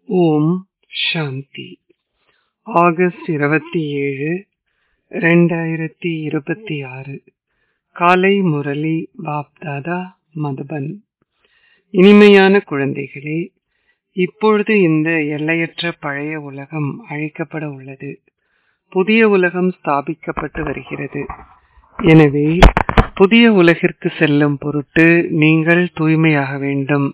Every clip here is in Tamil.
ஓம் சாந்தி ஆகஸ்ட் இருபத்தி ஏழு ரெண்டாயிரத்தி இருபத்தி ஆறு காலை முரளி பாப்தாதா மதுபன் இனிமையான குழந்தைகளே இப்பொழுது இந்த எல்லையற்ற பழைய உலகம் அழிக்கப்பட உள்ளது புதிய உலகம் ஸ்தாபிக்கப்பட்டு வருகிறது எனவே புதிய உலகிற்கு செல்லும் பொருட்டு நீங்கள் தூய்மையாக வேண்டும்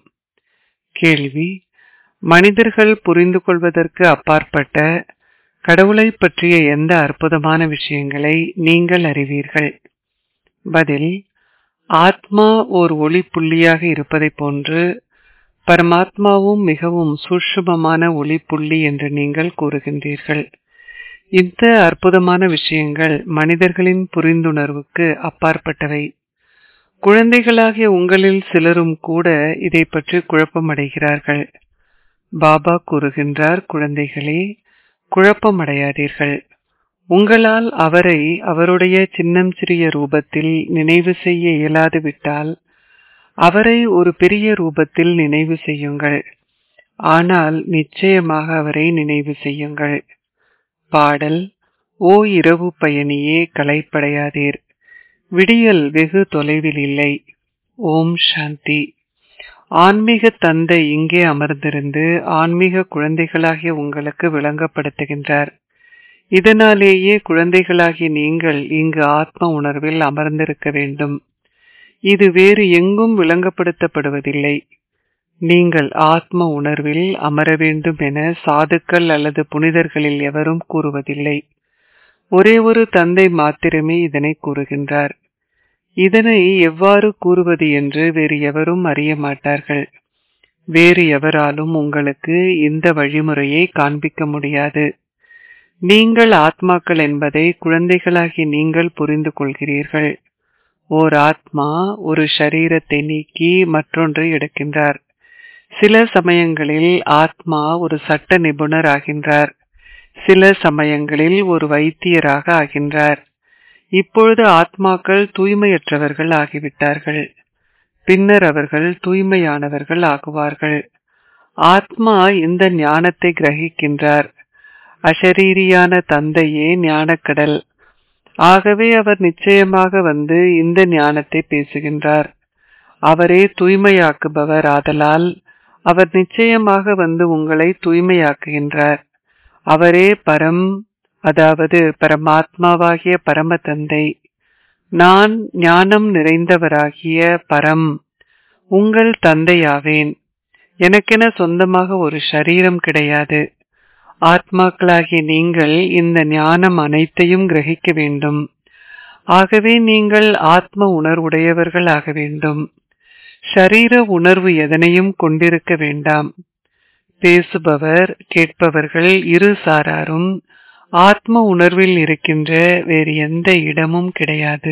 கேள்வி மனிதர்கள் புரிந்து கொள்வதற்கு அப்பாற்பட்ட கடவுளை பற்றிய எந்த அற்புதமான விஷயங்களை நீங்கள் அறிவீர்கள் பதில் ஆத்மா ஓர் ஒளி புள்ளியாக இருப்பதைப் போன்று பரமாத்மாவும் மிகவும் சூட்சுமமான ஒளி புள்ளி என்று நீங்கள் கூறுகின்றீர்கள் இந்த அற்புதமான விஷயங்கள் மனிதர்களின் புரிந்துணர்வுக்கு அப்பாற்பட்டவை குழந்தைகளாகிய உங்களில் சிலரும் கூட இதை பற்றி குழப்பமடைகிறார்கள் பாபா கூறுகின்றார் குழந்தைகளே குழப்பமடையாதீர்கள் உங்களால் அவரை அவருடைய சின்னம் சிறிய ரூபத்தில் நினைவு செய்ய இயலாது விட்டால் அவரை ஒரு பெரிய ரூபத்தில் நினைவு செய்யுங்கள் ஆனால் நிச்சயமாக அவரை நினைவு செய்யுங்கள் பாடல் ஓ இரவு பயணியே களைப்படையாதீர் விடியல் வெகு தொலைவில் இல்லை ஓம் சாந்தி ஆன்மீக தந்தை இங்கே அமர்ந்திருந்து ஆன்மீக குழந்தைகளாகிய உங்களுக்கு விளங்கப்படுத்துகின்றார் இதனாலேயே குழந்தைகளாகிய நீங்கள் இங்கு ஆத்ம உணர்வில் அமர்ந்திருக்க வேண்டும் இது வேறு எங்கும் விளங்கப்படுத்தப்படுவதில்லை நீங்கள் ஆத்ம உணர்வில் அமர வேண்டும் என சாதுக்கள் அல்லது புனிதர்களில் எவரும் கூறுவதில்லை ஒரே ஒரு தந்தை மாத்திரமே இதனை கூறுகின்றார் இதனை எவ்வாறு கூறுவது என்று வேறு எவரும் அறிய மாட்டார்கள் வேறு எவராலும் உங்களுக்கு இந்த வழிமுறையை காண்பிக்க முடியாது நீங்கள் ஆத்மாக்கள் என்பதை குழந்தைகளாகி நீங்கள் புரிந்து கொள்கிறீர்கள் ஓர் ஆத்மா ஒரு ஷரீரத்தை நீக்கி மற்றொன்றை எடுக்கின்றார் சில சமயங்களில் ஆத்மா ஒரு சட்ட நிபுணர் ஆகின்றார் சில சமயங்களில் ஒரு வைத்தியராக ஆகின்றார் இப்பொழுது ஆத்மாக்கள் தூய்மையற்றவர்கள் ஆகிவிட்டார்கள் பின்னர் அவர்கள் தூய்மையானவர்கள் ஆகுவார்கள் ஆத்மா இந்த ஞானத்தை கிரகிக்கின்றார் அஷரீரியான தந்தையே ஞானக்கடல் ஆகவே அவர் நிச்சயமாக வந்து இந்த ஞானத்தை பேசுகின்றார் அவரே தூய்மையாக்குபவர் ஆதலால் அவர் நிச்சயமாக வந்து உங்களை தூய்மையாக்குகின்றார் அவரே பரம் அதாவது பரமாத்மாவாகிய பரம தந்தை நான் ஞானம் நிறைந்தவராகிய பரம் உங்கள் தந்தையாவேன் எனக்கென சொந்தமாக ஒரு சரீரம் கிடையாது ஆத்மாக்களாகிய நீங்கள் இந்த ஞானம் அனைத்தையும் கிரகிக்க வேண்டும் ஆகவே நீங்கள் ஆத்ம உணர்வுடையவர்கள் ஆக வேண்டும் ஷரீர உணர்வு எதனையும் கொண்டிருக்க வேண்டாம் பேசுபவர் கேட்பவர்கள் இரு சாராரும் ஆத்ம உணர்வில் இருக்கின்ற வேறு எந்த இடமும் கிடையாது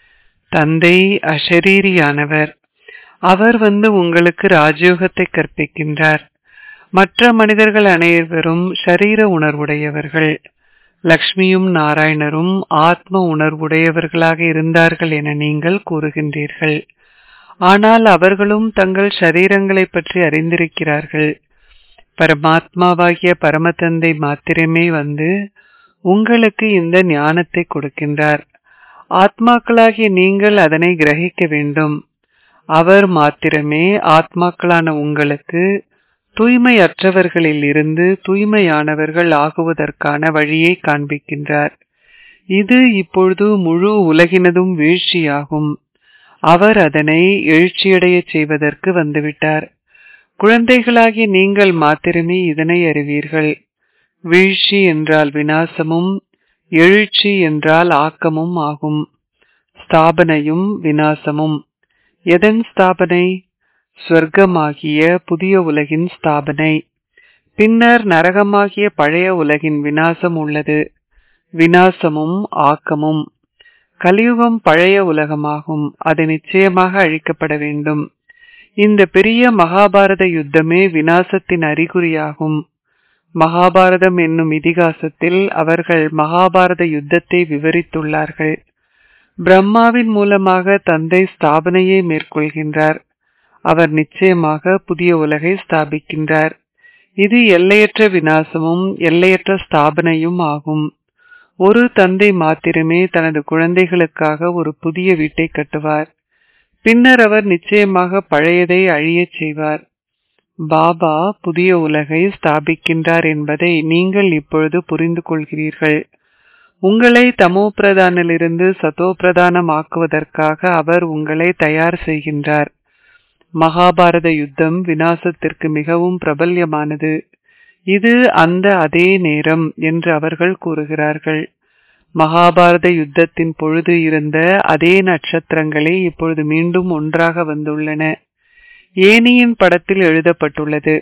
தந்தை அஷரீரியானவர் அவர் வந்து உங்களுக்கு ராஜயோகத்தை கற்பிக்கின்றார் மற்ற மனிதர்கள் அனைவரும் ஷரீர உணர்வுடையவர்கள் லக்ஷ்மியும் நாராயணரும் ஆத்ம உணர்வுடையவர்களாக இருந்தார்கள் என நீங்கள் கூறுகின்றீர்கள் ஆனால் அவர்களும் தங்கள் ஷரீரங்களை பற்றி அறிந்திருக்கிறார்கள் பரமாத்மாவாகிய பரமதந்தை மாத்திரமே வந்து உங்களுக்கு இந்த ஞானத்தை கொடுக்கின்றார் ஆத்மாக்களாகிய நீங்கள் அதனை கிரகிக்க வேண்டும் அவர் மாத்திரமே ஆத்மாக்களான உங்களுக்கு தூய்மையற்றவர்களில் இருந்து தூய்மையானவர்கள் ஆகுவதற்கான வழியை காண்பிக்கின்றார் இது இப்பொழுது முழு உலகினதும் வீழ்ச்சியாகும் அவர் அதனை எழுச்சியடைய செய்வதற்கு வந்துவிட்டார் குழந்தைகளாகிய நீங்கள் மாத்திரமே இதனை அறிவீர்கள் வீழ்ச்சி என்றால் வினாசமும் எழுச்சி என்றால் ஆக்கமும் ஆகும் ஸ்தாபனையும் வினாசமும் எதன் ஸ்தாபனை ஸ்வர்க்கமாகிய புதிய உலகின் ஸ்தாபனை பின்னர் நரகமாகிய பழைய உலகின் வினாசம் உள்ளது வினாசமும் ஆக்கமும் கலியுகம் பழைய உலகமாகும் அது நிச்சயமாக அழிக்கப்பட வேண்டும் இந்த பெரிய மகாபாரத யுத்தமே வினாசத்தின் அறிகுறியாகும் மகாபாரதம் என்னும் இதிகாசத்தில் அவர்கள் மகாபாரத யுத்தத்தை விவரித்துள்ளார்கள் பிரம்மாவின் மூலமாக தந்தை ஸ்தாபனையை மேற்கொள்கின்றார் அவர் நிச்சயமாக புதிய உலகை ஸ்தாபிக்கின்றார் இது எல்லையற்ற வினாசமும் எல்லையற்ற ஸ்தாபனையும் ஆகும் ஒரு தந்தை மாத்திரமே தனது குழந்தைகளுக்காக ஒரு புதிய வீட்டை கட்டுவார் பின்னர் அவர் நிச்சயமாக பழையதை அழியச் செய்வார் பாபா புதிய உலகை ஸ்தாபிக்கின்றார் என்பதை நீங்கள் இப்பொழுது புரிந்து கொள்கிறீர்கள் உங்களை தமோ பிரதானிலிருந்து சதோ பிரதானமாக்குவதற்காக அவர் உங்களை தயார் செய்கின்றார் மகாபாரத யுத்தம் வினாசத்திற்கு மிகவும் பிரபல்யமானது இது அந்த அதே நேரம் என்று அவர்கள் கூறுகிறார்கள் மகாபாரத யுத்தத்தின் பொழுது இருந்த அதே நட்சத்திரங்களே இப்பொழுது மீண்டும் ஒன்றாக வந்துள்ளன ஏனியின் படத்தில் எழுதப்பட்டுள்ளது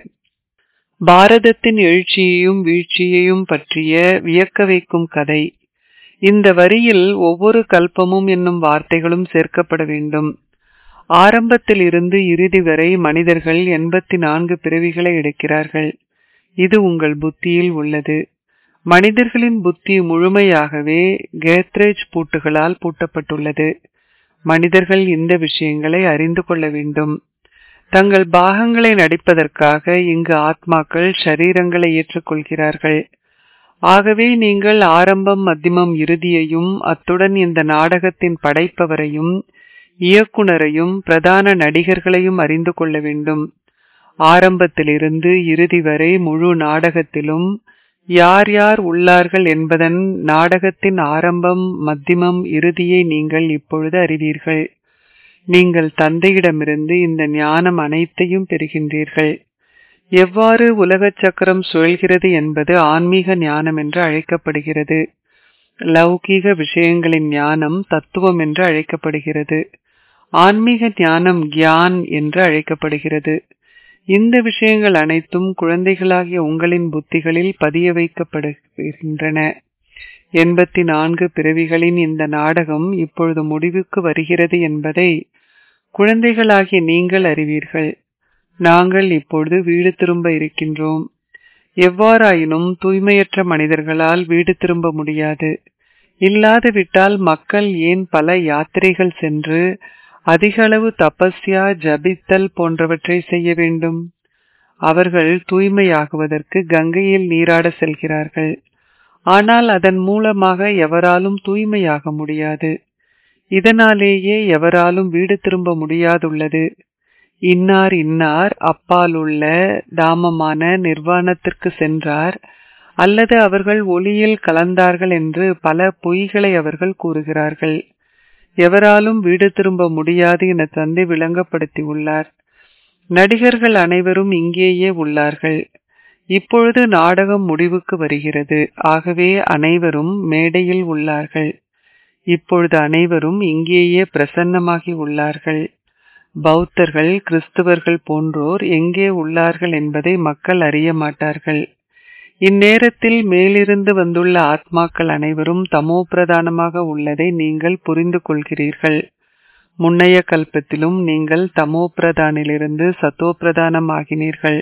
பாரதத்தின் எழுச்சியையும் வீழ்ச்சியையும் பற்றிய வியக்க வைக்கும் கதை இந்த வரியில் ஒவ்வொரு கல்பமும் என்னும் வார்த்தைகளும் சேர்க்கப்பட வேண்டும் ஆரம்பத்தில் இருந்து இறுதி வரை மனிதர்கள் எண்பத்தி நான்கு பிறவிகளை எடுக்கிறார்கள் இது உங்கள் புத்தியில் உள்ளது மனிதர்களின் புத்தி முழுமையாகவே கேத்ரேஜ் பூட்டுகளால் பூட்டப்பட்டுள்ளது மனிதர்கள் இந்த விஷயங்களை அறிந்து கொள்ள வேண்டும் தங்கள் பாகங்களை நடிப்பதற்காக இங்கு ஆத்மாக்கள் ஷரீரங்களை ஏற்றுக்கொள்கிறார்கள் ஆகவே நீங்கள் ஆரம்பம் மத்தியமம் இறுதியையும் அத்துடன் இந்த நாடகத்தின் படைப்பவரையும் இயக்குனரையும் பிரதான நடிகர்களையும் அறிந்து கொள்ள வேண்டும் ஆரம்பத்திலிருந்து இறுதி வரை முழு நாடகத்திலும் யார் யார் உள்ளார்கள் என்பதன் நாடகத்தின் ஆரம்பம் மத்தியமம் இறுதியை நீங்கள் இப்பொழுது அறிவீர்கள் நீங்கள் தந்தையிடமிருந்து இந்த ஞானம் அனைத்தையும் பெறுகின்றீர்கள் எவ்வாறு உலக சக்கரம் சுழல்கிறது என்பது ஆன்மீக ஞானம் என்று அழைக்கப்படுகிறது லௌகீக விஷயங்களின் ஞானம் தத்துவம் என்று அழைக்கப்படுகிறது ஆன்மீக ஞானம் கியான் என்று அழைக்கப்படுகிறது இந்த விஷயங்கள் அனைத்தும் குழந்தைகளாகிய உங்களின் புத்திகளில் பதிய வைக்கப்படுகின்றன எண்பத்தி நான்கு பிறவிகளின் இந்த நாடகம் இப்பொழுது முடிவுக்கு வருகிறது என்பதை குழந்தைகளாகிய நீங்கள் அறிவீர்கள் நாங்கள் இப்பொழுது வீடு திரும்ப இருக்கின்றோம் எவ்வாறாயினும் தூய்மையற்ற மனிதர்களால் வீடு திரும்ப முடியாது இல்லாது விட்டால் மக்கள் ஏன் பல யாத்திரைகள் சென்று அதிக அளவு தபஸ்யா ஜபித்தல் போன்றவற்றை செய்ய வேண்டும் அவர்கள் தூய்மையாகுவதற்கு கங்கையில் நீராட செல்கிறார்கள் ஆனால் அதன் மூலமாக எவராலும் தூய்மையாக முடியாது இதனாலேயே எவராலும் வீடு திரும்ப முடியாதுள்ளது இன்னார் இன்னார் அப்பால் உள்ள தாமமான நிர்வாணத்திற்கு சென்றார் அல்லது அவர்கள் ஒளியில் கலந்தார்கள் என்று பல பொய்களை அவர்கள் கூறுகிறார்கள் எவராலும் வீடு திரும்ப முடியாது என தந்தை விளங்கப்படுத்தி உள்ளார் நடிகர்கள் அனைவரும் இங்கேயே உள்ளார்கள் இப்பொழுது நாடகம் முடிவுக்கு வருகிறது ஆகவே அனைவரும் மேடையில் உள்ளார்கள் இப்பொழுது அனைவரும் இங்கேயே பிரசன்னமாகி உள்ளார்கள் பௌத்தர்கள் கிறிஸ்துவர்கள் போன்றோர் எங்கே உள்ளார்கள் என்பதை மக்கள் அறிய மாட்டார்கள் இந்நேரத்தில் மேலிருந்து வந்துள்ள ஆத்மாக்கள் அனைவரும் தமோ பிரதானமாக உள்ளதை நீங்கள் புரிந்து கொள்கிறீர்கள் முன்னைய கல்பத்திலும் நீங்கள் தமோ பிரதானிலிருந்து சத்தோ பிரதானம் ஆகினீர்கள்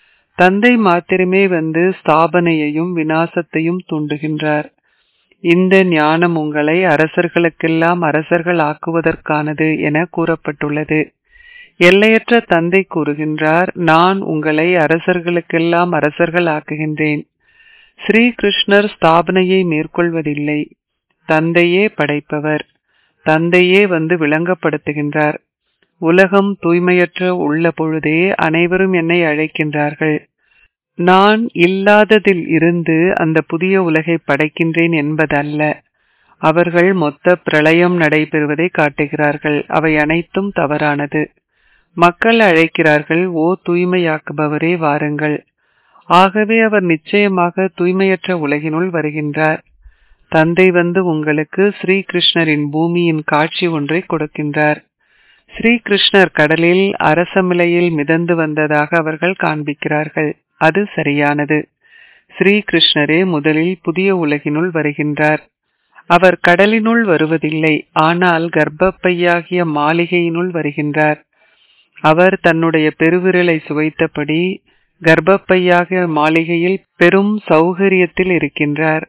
தந்தை மாத்திரமே வந்து ஸ்தாபனையையும் வினாசத்தையும் தூண்டுகின்றார் இந்த ஞானம் உங்களை அரசர்களுக்கெல்லாம் அரசர்கள் ஆக்குவதற்கானது என கூறப்பட்டுள்ளது எல்லையற்ற தந்தை கூறுகின்றார் நான் உங்களை அரசர்களுக்கெல்லாம் அரசர்கள் ஆக்குகின்றேன் ஸ்ரீ கிருஷ்ணர் ஸ்தாபனையை மேற்கொள்வதில்லை தந்தையே படைப்பவர் தந்தையே வந்து விளங்கப்படுத்துகின்றார் உலகம் தூய்மையற்ற உள்ள பொழுதே அனைவரும் என்னை அழைக்கின்றார்கள் நான் இல்லாததில் இருந்து அந்த புதிய உலகை படைக்கின்றேன் என்பதல்ல அவர்கள் மொத்த பிரளயம் நடைபெறுவதை காட்டுகிறார்கள் அவை அனைத்தும் தவறானது மக்கள் அழைக்கிறார்கள் ஓ தூய்மையாக்குபவரே வாருங்கள் ஆகவே அவர் நிச்சயமாக தூய்மையற்ற உலகினுள் வருகின்றார் தந்தை வந்து உங்களுக்கு ஸ்ரீ கிருஷ்ணரின் பூமியின் காட்சி ஒன்றை கொடுக்கின்றார் ஸ்ரீ கிருஷ்ணர் கடலில் அரசமிலையில் மிதந்து வந்ததாக அவர்கள் காண்பிக்கிறார்கள் அது சரியானது ஸ்ரீ கிருஷ்ணரே முதலில் புதிய உலகினுள் வருகின்றார் அவர் கடலினுள் வருவதில்லை ஆனால் கர்ப்பப்பையாகிய மாளிகையினுள் வருகின்றார் அவர் தன்னுடைய பெருவிரலை சுவைத்தபடி கர்ப்பப்பையாக மாளிகையில் பெரும் சௌகரியத்தில் இருக்கின்றார்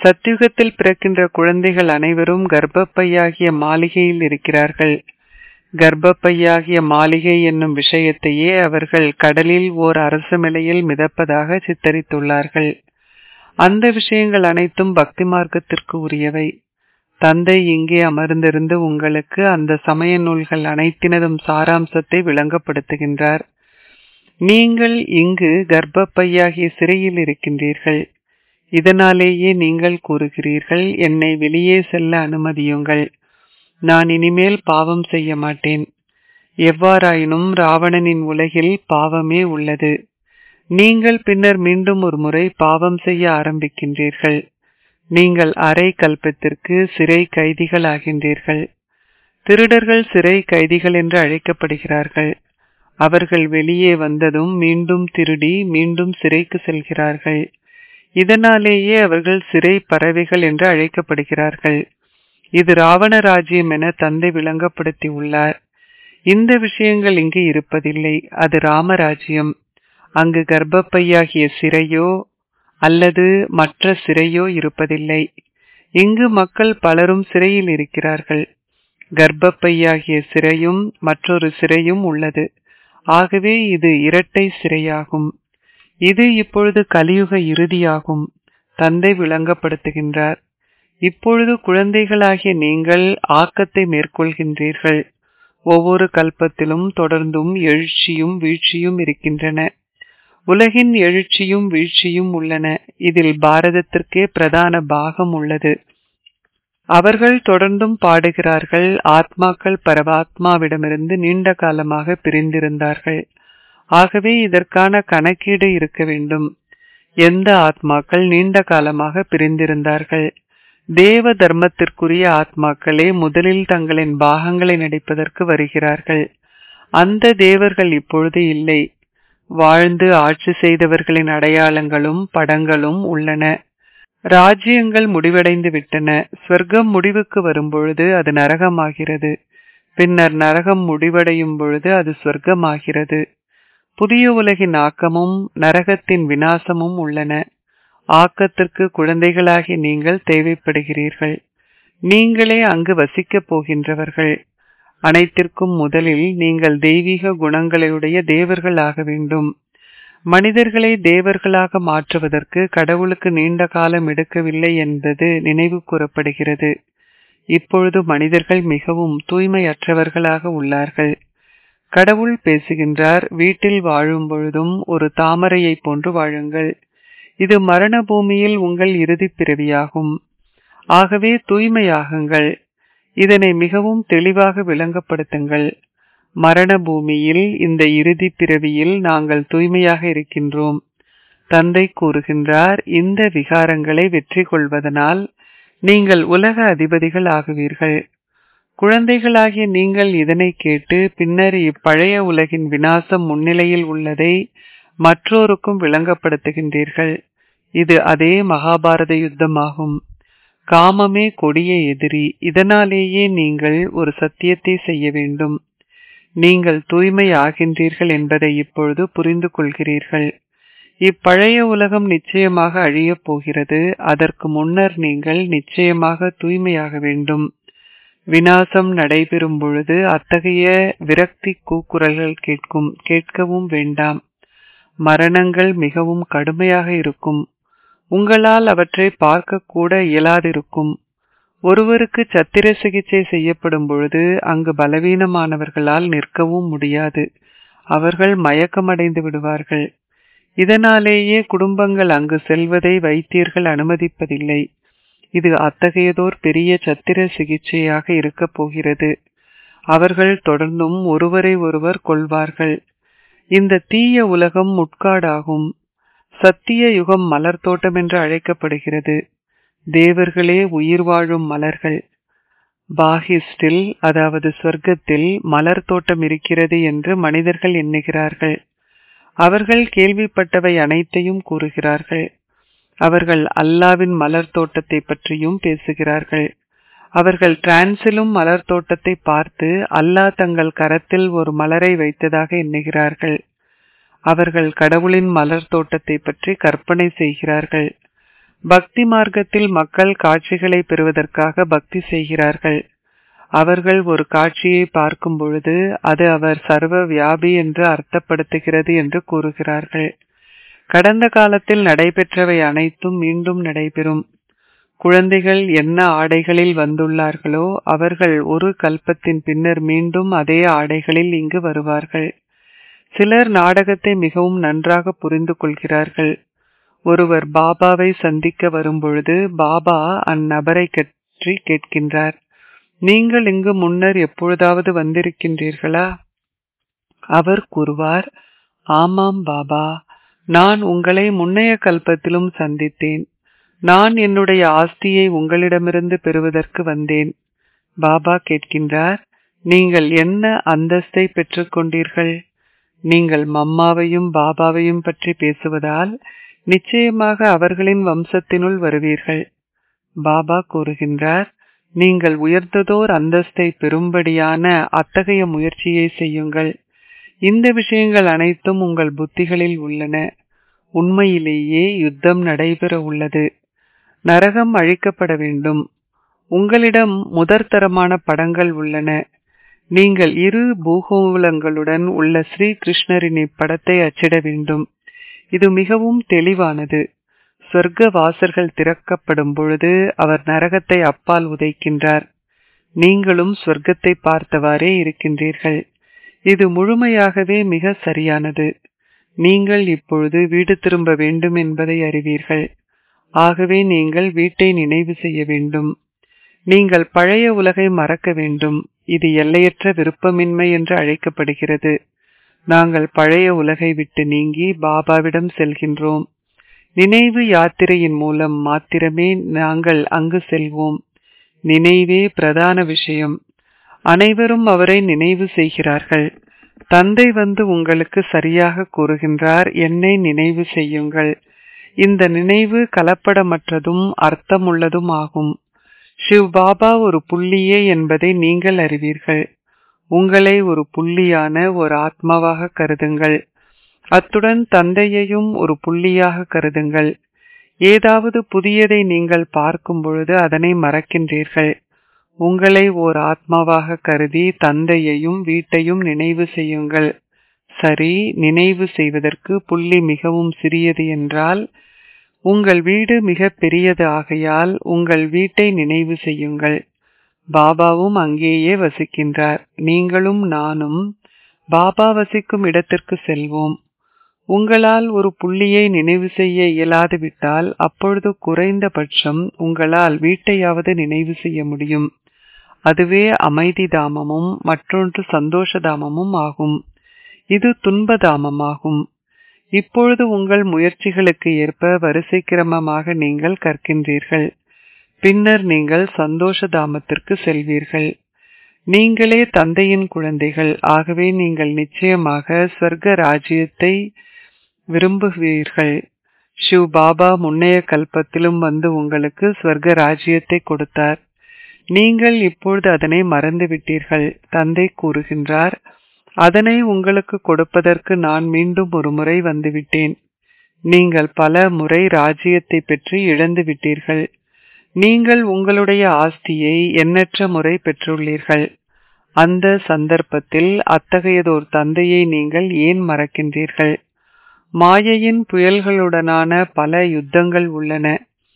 சத்யுகத்தில் பிறக்கின்ற குழந்தைகள் அனைவரும் கர்ப்பப்பையாகிய மாளிகையில் இருக்கிறார்கள் கர்ப்பப்பையாகிய மாளிகை என்னும் விஷயத்தையே அவர்கள் கடலில் ஓர் அரசமிலையில் மிதப்பதாக சித்தரித்துள்ளார்கள் அந்த விஷயங்கள் அனைத்தும் பக்தி மார்க்கத்திற்கு உரியவை தந்தை இங்கே அமர்ந்திருந்து உங்களுக்கு அந்த சமய நூல்கள் அனைத்தினதும் சாராம்சத்தை விளங்கப்படுத்துகின்றார் நீங்கள் இங்கு கர்ப்பப்பையாகிய சிறையில் இருக்கின்றீர்கள் இதனாலேயே நீங்கள் கூறுகிறீர்கள் என்னை வெளியே செல்ல அனுமதியுங்கள் நான் இனிமேல் பாவம் செய்ய மாட்டேன் எவ்வாறாயினும் ராவணனின் உலகில் பாவமே உள்ளது நீங்கள் பின்னர் மீண்டும் ஒரு முறை பாவம் செய்ய ஆரம்பிக்கின்றீர்கள் நீங்கள் அரை கல்பத்திற்கு சிறை கைதிகள் ஆகின்றீர்கள் திருடர்கள் சிறை கைதிகள் என்று அழைக்கப்படுகிறார்கள் அவர்கள் வெளியே வந்ததும் மீண்டும் திருடி மீண்டும் சிறைக்கு செல்கிறார்கள் இதனாலேயே அவர்கள் சிறை பறவைகள் என்று அழைக்கப்படுகிறார்கள் இது ராவண ராஜ்யம் என தந்தை விளங்கப்படுத்தி உள்ளார் இந்த விஷயங்கள் இங்கு இருப்பதில்லை அது ராமராஜ்யம் அங்கு கர்ப்பப்பையாகிய சிறையோ அல்லது மற்ற சிறையோ இருப்பதில்லை இங்கு மக்கள் பலரும் சிறையில் இருக்கிறார்கள் கர்ப்பப்பையாகிய சிறையும் மற்றொரு சிறையும் உள்ளது ஆகவே இது இரட்டை சிறையாகும் இது இப்பொழுது கலியுக இறுதியாகும் தந்தை விளங்கப்படுத்துகின்றார் இப்பொழுது குழந்தைகளாகிய நீங்கள் ஆக்கத்தை மேற்கொள்கின்றீர்கள் ஒவ்வொரு கல்பத்திலும் தொடர்ந்தும் எழுச்சியும் வீழ்ச்சியும் இருக்கின்றன உலகின் எழுச்சியும் வீழ்ச்சியும் உள்ளன இதில் பாரதத்திற்கே பிரதான பாகம் உள்ளது அவர்கள் தொடர்ந்தும் பாடுகிறார்கள் ஆத்மாக்கள் பரமாத்மாவிடமிருந்து நீண்ட காலமாக பிரிந்திருந்தார்கள் ஆகவே இதற்கான கணக்கீடு இருக்க வேண்டும் எந்த ஆத்மாக்கள் நீண்ட காலமாக பிரிந்திருந்தார்கள் தேவ தர்மத்திற்குரிய ஆத்மாக்களே முதலில் தங்களின் பாகங்களை நடிப்பதற்கு வருகிறார்கள் அந்த தேவர்கள் இப்பொழுது இல்லை வாழ்ந்து ஆட்சி செய்தவர்களின் அடையாளங்களும் படங்களும் உள்ளன ராஜ்யங்கள் முடிவடைந்து விட்டன ஸ்வர்க்கம் முடிவுக்கு வரும்பொழுது அது நரகமாகிறது பின்னர் நரகம் முடிவடையும் பொழுது அது சொர்க்கமாகிறது புதிய உலகின் ஆக்கமும் நரகத்தின் வினாசமும் உள்ளன ஆக்கத்திற்கு குழந்தைகளாகி நீங்கள் தேவைப்படுகிறீர்கள் நீங்களே அங்கு வசிக்கப் போகின்றவர்கள் அனைத்திற்கும் முதலில் நீங்கள் தெய்வீக குணங்களுடைய தேவர்கள் ஆக வேண்டும் மனிதர்களை தேவர்களாக மாற்றுவதற்கு கடவுளுக்கு நீண்ட காலம் எடுக்கவில்லை என்பது நினைவு கூறப்படுகிறது இப்பொழுது மனிதர்கள் மிகவும் தூய்மையற்றவர்களாக உள்ளார்கள் கடவுள் பேசுகின்றார் வீட்டில் வாழும் பொழுதும் ஒரு தாமரையைப் போன்று வாழுங்கள் இது மரண பூமியில் உங்கள் இறுதிப் பிறவியாகும் ஆகவே தூய்மையாகுங்கள் இதனை மிகவும் தெளிவாக விளங்கப்படுத்துங்கள் மரண பூமியில் இந்த இறுதி பிறவியில் நாங்கள் தூய்மையாக இருக்கின்றோம் தந்தை கூறுகின்றார் இந்த விகாரங்களை வெற்றி கொள்வதனால் நீங்கள் உலக அதிபதிகள் ஆகுவீர்கள் குழந்தைகளாகிய நீங்கள் இதனை கேட்டு பின்னர் இப்பழைய உலகின் வினாசம் முன்னிலையில் உள்ளதை மற்றோருக்கும் விளங்கப்படுத்துகின்றீர்கள் இது அதே மகாபாரத யுத்தமாகும் காமமே கொடிய எதிரி இதனாலேயே நீங்கள் ஒரு சத்தியத்தை செய்ய வேண்டும் நீங்கள் தூய்மை ஆகின்றீர்கள் என்பதை இப்பொழுது புரிந்து கொள்கிறீர்கள் இப்பழைய உலகம் நிச்சயமாக அழியப் போகிறது அதற்கு முன்னர் நீங்கள் நிச்சயமாக தூய்மையாக வேண்டும் வினாசம் நடைபெறும் பொழுது அத்தகைய விரக்தி கூக்குரல்கள் கேட்கும் கேட்கவும் வேண்டாம் மரணங்கள் மிகவும் கடுமையாக இருக்கும் உங்களால் அவற்றை பார்க்க கூட இயலாதிருக்கும் ஒருவருக்கு சத்திர சிகிச்சை செய்யப்படும் பொழுது அங்கு பலவீனமானவர்களால் நிற்கவும் முடியாது அவர்கள் மயக்கமடைந்து விடுவார்கள் இதனாலேயே குடும்பங்கள் அங்கு செல்வதை வைத்தியர்கள் அனுமதிப்பதில்லை இது அத்தகையதோர் பெரிய சத்திர சிகிச்சையாக இருக்கப் போகிறது அவர்கள் தொடர்ந்தும் ஒருவரை ஒருவர் கொள்வார்கள் இந்த தீய உலகம் முட்காடாகும் சத்திய யுகம் மலர் தோட்டம் என்று அழைக்கப்படுகிறது தேவர்களே உயிர் வாழும் மலர்கள் பாகிஸ்டில் அதாவது சொர்க்கத்தில் மலர் தோட்டம் இருக்கிறது என்று மனிதர்கள் எண்ணுகிறார்கள் அவர்கள் கேள்விப்பட்டவை அனைத்தையும் கூறுகிறார்கள் அவர்கள் அல்லாவின் மலர் தோட்டத்தை பற்றியும் பேசுகிறார்கள் அவர்கள் டிரான்சிலும் மலர் தோட்டத்தை பார்த்து அல்லாஹ் தங்கள் கரத்தில் ஒரு மலரை வைத்ததாக எண்ணுகிறார்கள் அவர்கள் கடவுளின் மலர் தோட்டத்தை பற்றி கற்பனை செய்கிறார்கள் பக்தி மார்க்கத்தில் மக்கள் காட்சிகளை பெறுவதற்காக பக்தி செய்கிறார்கள் அவர்கள் ஒரு காட்சியை பார்க்கும் பொழுது அது அவர் சர்வ வியாபி என்று அர்த்தப்படுத்துகிறது என்று கூறுகிறார்கள் கடந்த காலத்தில் நடைபெற்றவை அனைத்தும் மீண்டும் நடைபெறும் குழந்தைகள் என்ன ஆடைகளில் வந்துள்ளார்களோ அவர்கள் ஒரு கல்பத்தின் பின்னர் மீண்டும் அதே ஆடைகளில் இங்கு வருவார்கள் சிலர் நாடகத்தை மிகவும் நன்றாக புரிந்து கொள்கிறார்கள் ஒருவர் பாபாவை சந்திக்க வரும்பொழுது பாபா அந்நபரை பற்றி கேட்கின்றார் நீங்கள் இங்கு முன்னர் எப்பொழுதாவது வந்திருக்கின்றீர்களா அவர் கூறுவார் ஆமாம் பாபா நான் உங்களை முன்னைய கல்பத்திலும் சந்தித்தேன் நான் என்னுடைய ஆஸ்தியை உங்களிடமிருந்து பெறுவதற்கு வந்தேன் பாபா கேட்கின்றார் நீங்கள் என்ன அந்தஸ்தை பெற்றுக்கொண்டீர்கள் நீங்கள் மம்மாவையும் பாபாவையும் பற்றி பேசுவதால் நிச்சயமாக அவர்களின் வம்சத்தினுள் வருவீர்கள் பாபா கூறுகின்றார் நீங்கள் உயர்ந்ததோர் அந்தஸ்தை பெறும்படியான அத்தகைய முயற்சியை செய்யுங்கள் இந்த விஷயங்கள் அனைத்தும் உங்கள் புத்திகளில் உள்ளன உண்மையிலேயே யுத்தம் நடைபெற உள்ளது நரகம் அழிக்கப்பட வேண்டும் உங்களிடம் முதற்தரமான படங்கள் உள்ளன நீங்கள் இரு பூகோளங்களுடன் உள்ள ஸ்ரீ கிருஷ்ணரின் இப்படத்தை அச்சிட வேண்டும் இது மிகவும் தெளிவானது சொர்க்க வாசல்கள் திறக்கப்படும் பொழுது அவர் நரகத்தை அப்பால் உதைக்கின்றார் நீங்களும் சொர்க்கத்தை பார்த்தவாறே இருக்கின்றீர்கள் இது முழுமையாகவே மிக சரியானது நீங்கள் இப்பொழுது வீடு திரும்ப வேண்டும் என்பதை அறிவீர்கள் ஆகவே நீங்கள் வீட்டை நினைவு செய்ய வேண்டும் நீங்கள் பழைய உலகை மறக்க வேண்டும் இது எல்லையற்ற விருப்பமின்மை என்று அழைக்கப்படுகிறது நாங்கள் பழைய உலகை விட்டு நீங்கி பாபாவிடம் செல்கின்றோம் நினைவு யாத்திரையின் மூலம் மாத்திரமே நாங்கள் அங்கு செல்வோம் நினைவே பிரதான விஷயம் அனைவரும் அவரை நினைவு செய்கிறார்கள் தந்தை வந்து உங்களுக்கு சரியாக கூறுகின்றார் என்னை நினைவு செய்யுங்கள் இந்த நினைவு கலப்படமற்றதும் அர்த்தமுள்ளதும் ஆகும் சிவ் பாபா ஒரு புள்ளியே என்பதை நீங்கள் அறிவீர்கள் உங்களை ஒரு புள்ளியான ஒரு ஆத்மாவாக கருதுங்கள் அத்துடன் தந்தையையும் ஒரு புள்ளியாக கருதுங்கள் ஏதாவது புதியதை நீங்கள் பார்க்கும் பொழுது அதனை மறக்கின்றீர்கள் உங்களை ஓர் ஆத்மாவாக கருதி தந்தையையும் வீட்டையும் நினைவு செய்யுங்கள் சரி நினைவு செய்வதற்கு புள்ளி மிகவும் சிறியது என்றால் உங்கள் வீடு மிக பெரியது ஆகையால் உங்கள் வீட்டை நினைவு செய்யுங்கள் பாபாவும் அங்கேயே வசிக்கின்றார் நீங்களும் நானும் பாபா வசிக்கும் இடத்திற்கு செல்வோம் உங்களால் ஒரு புள்ளியை நினைவு செய்ய இயலாது விட்டால் அப்பொழுது குறைந்தபட்சம் உங்களால் வீட்டையாவது நினைவு செய்ய முடியும் அதுவே அமைதி தாமமும் மற்றொன்று சந்தோஷ தாமமும் ஆகும் இது துன்ப தாமமாகும் இப்பொழுது உங்கள் முயற்சிகளுக்கு ஏற்ப வரிசை கிரமமாக நீங்கள் கற்கின்றீர்கள் பின்னர் நீங்கள் சந்தோஷ தாமத்திற்கு செல்வீர்கள் நீங்களே தந்தையின் குழந்தைகள் ஆகவே நீங்கள் நிச்சயமாக ஸ்வர்க்க ராஜ்யத்தை விரும்புவீர்கள் ஷிவ் பாபா முன்னைய கல்பத்திலும் வந்து உங்களுக்கு ஸ்வர்க்க ராஜ்யத்தை கொடுத்தார் நீங்கள் இப்பொழுது அதனை மறந்துவிட்டீர்கள் தந்தை கூறுகின்றார் அதனை உங்களுக்கு கொடுப்பதற்கு நான் மீண்டும் ஒரு முறை வந்துவிட்டேன் நீங்கள் பல முறை ராஜ்யத்தை பெற்று இழந்து விட்டீர்கள் நீங்கள் உங்களுடைய ஆஸ்தியை எண்ணற்ற முறை பெற்றுள்ளீர்கள் அந்த சந்தர்ப்பத்தில் அத்தகையதோர் தந்தையை நீங்கள் ஏன் மறக்கின்றீர்கள் மாயையின் புயல்களுடனான பல யுத்தங்கள் உள்ளன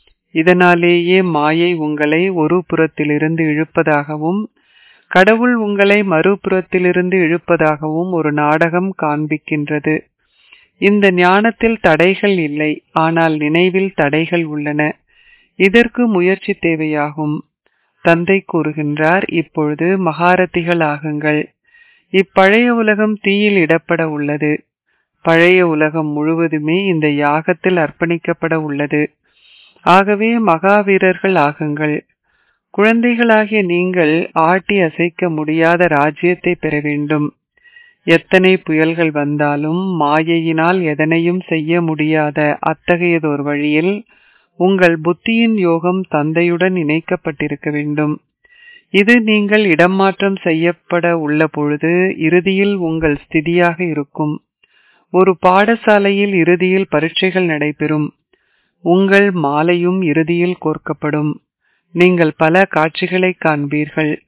இதனாலேயே மாயை உங்களை ஒரு புறத்திலிருந்து இழுப்பதாகவும் கடவுள் உங்களை மறுபுறத்திலிருந்து இழுப்பதாகவும் ஒரு நாடகம் காண்பிக்கின்றது இந்த ஞானத்தில் தடைகள் இல்லை ஆனால் நினைவில் தடைகள் உள்ளன இதற்கு முயற்சி தேவையாகும் தந்தை கூறுகின்றார் இப்பொழுது மகாரதிகள் ஆகுங்கள் இப்பழைய உலகம் தீயில் இடப்பட உள்ளது பழைய உலகம் முழுவதுமே இந்த யாகத்தில் அர்ப்பணிக்கப்பட உள்ளது ஆகவே மகாவீரர்கள் ஆகுங்கள் குழந்தைகளாகிய நீங்கள் ஆட்டி அசைக்க முடியாத ராஜ்யத்தை பெற வேண்டும் எத்தனை புயல்கள் வந்தாலும் மாயையினால் எதனையும் செய்ய முடியாத அத்தகையதொரு வழியில் உங்கள் புத்தியின் யோகம் தந்தையுடன் இணைக்கப்பட்டிருக்க வேண்டும் இது நீங்கள் இடமாற்றம் செய்யப்பட உள்ள பொழுது இறுதியில் உங்கள் ஸ்திதியாக இருக்கும் ஒரு பாடசாலையில் இறுதியில் பரீட்சைகள் நடைபெறும் உங்கள் மாலையும் இறுதியில் கோர்க்கப்படும் நீங்கள் பல காட்சிகளை காண்பீர்கள்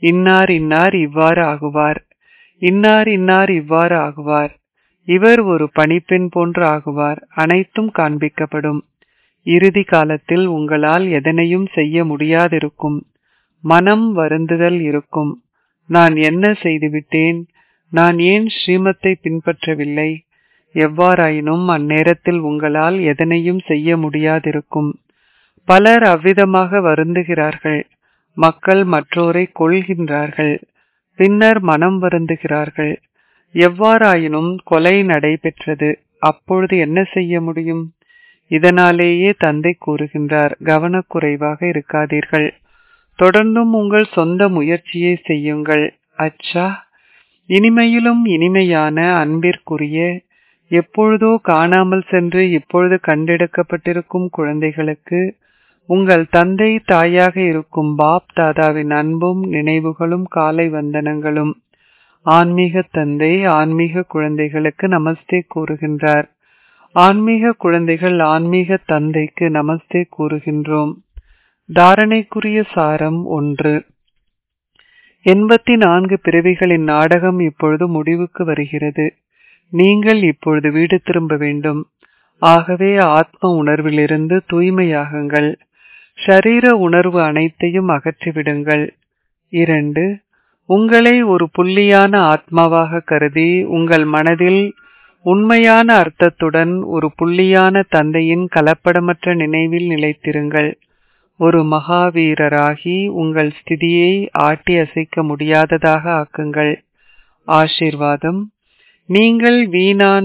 இன்னார் இன்னார் இவ்வாறு ஆகுவார் இன்னார் இன்னார் இவ்வாறு ஆகுவார் இவர் ஒரு பணிப்பெண் போன்று ஆகுவார் அனைத்தும் காண்பிக்கப்படும் இறுதி காலத்தில் உங்களால் எதனையும் செய்ய முடியாதிருக்கும் மனம் வருந்துதல் இருக்கும் நான் என்ன செய்துவிட்டேன் நான் ஏன் ஸ்ரீமத்தை பின்பற்றவில்லை எவ்வாறாயினும் அந்நேரத்தில் உங்களால் எதனையும் செய்ய முடியாதிருக்கும் பலர் அவ்விதமாக வருந்துகிறார்கள் மக்கள் மற்றோரை கொள்கின்றார்கள் பின்னர் மனம் வருந்துகிறார்கள் எவ்வாறாயினும் கொலை நடைபெற்றது அப்பொழுது என்ன செய்ய முடியும் இதனாலேயே தந்தை கூறுகின்றார் கவனக்குறைவாக இருக்காதீர்கள் தொடர்ந்தும் உங்கள் சொந்த முயற்சியை செய்யுங்கள் அச்சா இனிமையிலும் இனிமையான அன்பிற்குரிய எப்பொழுதோ காணாமல் சென்று இப்பொழுது கண்டெடுக்கப்பட்டிருக்கும் குழந்தைகளுக்கு உங்கள் தந்தை தாயாக இருக்கும் பாப் தாதாவின் அன்பும் நினைவுகளும் காலை வந்தனங்களும் ஆன்மீக தந்தை ஆன்மீக குழந்தைகளுக்கு நமஸ்தே கூறுகின்றார் ஆன்மீக குழந்தைகள் ஆன்மீக தந்தைக்கு நமஸ்தே கூறுகின்றோம் தாரணைக்குரிய சாரம் ஒன்று எண்பத்தி நான்கு பிறவிகளின் நாடகம் இப்பொழுது முடிவுக்கு வருகிறது நீங்கள் இப்பொழுது வீடு திரும்ப வேண்டும் ஆகவே ஆத்ம உணர்விலிருந்து தூய்மையாகுங்கள் ஷரீர உணர்வு அனைத்தையும் அகற்றிவிடுங்கள் இரண்டு உங்களை ஒரு புள்ளியான ஆத்மாவாக கருதி உங்கள் மனதில் உண்மையான அர்த்தத்துடன் ஒரு புள்ளியான தந்தையின் கலப்படமற்ற நினைவில் நிலைத்திருங்கள் ஒரு மகாவீரராகி உங்கள் ஸ்திதியை ஆட்டி அசைக்க முடியாததாக ஆக்குங்கள் ஆசீர்வாதம் நீங்கள் வீணான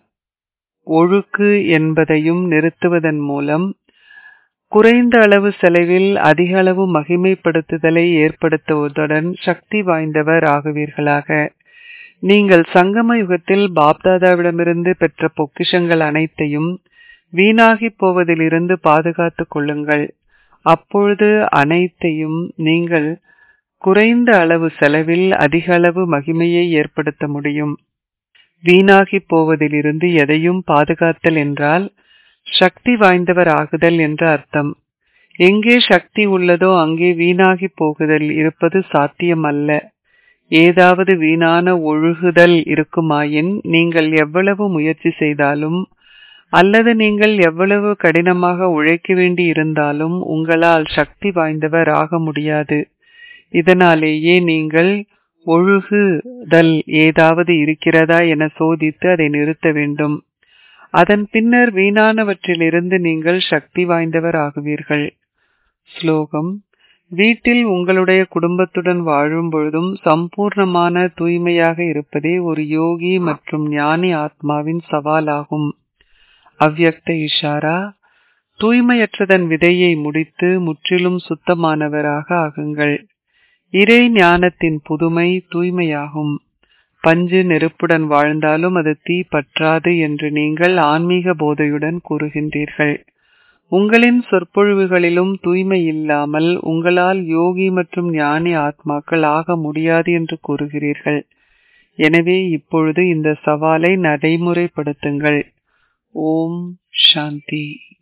ஒழுக்கு என்பதையும் நிறுத்துவதன் மூலம் குறைந்த அளவு செலவில் அதிக அளவு மகிமைப்படுத்துதலை ஏற்படுத்துவதுடன் சக்தி வாய்ந்தவர் ஆகுவீர்களாக நீங்கள் சங்கம யுகத்தில் பாப்தாதாவிடமிருந்து பெற்ற பொக்கிஷங்கள் அனைத்தையும் வீணாகி போவதிலிருந்து பாதுகாத்துக் கொள்ளுங்கள் அப்பொழுது அனைத்தையும் நீங்கள் குறைந்த அளவு செலவில் அதிக அளவு மகிமையை ஏற்படுத்த முடியும் வீணாகி போவதிலிருந்து எதையும் பாதுகாத்தல் என்றால் சக்தி வாய்ந்தவர் ஆகுதல் என்ற அர்த்தம் எங்கே சக்தி உள்ளதோ அங்கே வீணாகி போகுதல் இருப்பது சாத்தியமல்ல ஏதாவது வீணான ஒழுகுதல் இருக்குமாயின் நீங்கள் எவ்வளவு முயற்சி செய்தாலும் அல்லது நீங்கள் எவ்வளவு கடினமாக உழைக்க வேண்டி இருந்தாலும் உங்களால் சக்தி வாய்ந்தவர் ஆக முடியாது இதனாலேயே நீங்கள் ஒழுகுதல் ஏதாவது இருக்கிறதா என சோதித்து அதை நிறுத்த வேண்டும் அதன் பின்னர் வீணானவற்றிலிருந்து நீங்கள் சக்தி வாய்ந்தவர் ஆகுவீர்கள் ஸ்லோகம் வீட்டில் உங்களுடைய குடும்பத்துடன் வாழும் பொழுதும் சம்பூர்ணமான தூய்மையாக இருப்பதே ஒரு யோகி மற்றும் ஞானி ஆத்மாவின் சவாலாகும் அவ்யக்த இஷாரா தூய்மையற்றதன் விதையை முடித்து முற்றிலும் சுத்தமானவராக ஆகுங்கள் இறை ஞானத்தின் புதுமை தூய்மையாகும் பஞ்சு நெருப்புடன் வாழ்ந்தாலும் அது தீ பற்றாது என்று நீங்கள் ஆன்மீக போதையுடன் கூறுகின்றீர்கள் உங்களின் சொற்பொழிவுகளிலும் தூய்மை இல்லாமல் உங்களால் யோகி மற்றும் ஞானி ஆத்மாக்கள் ஆக முடியாது என்று கூறுகிறீர்கள் எனவே இப்பொழுது இந்த சவாலை நடைமுறைப்படுத்துங்கள் ஓம் சாந்தி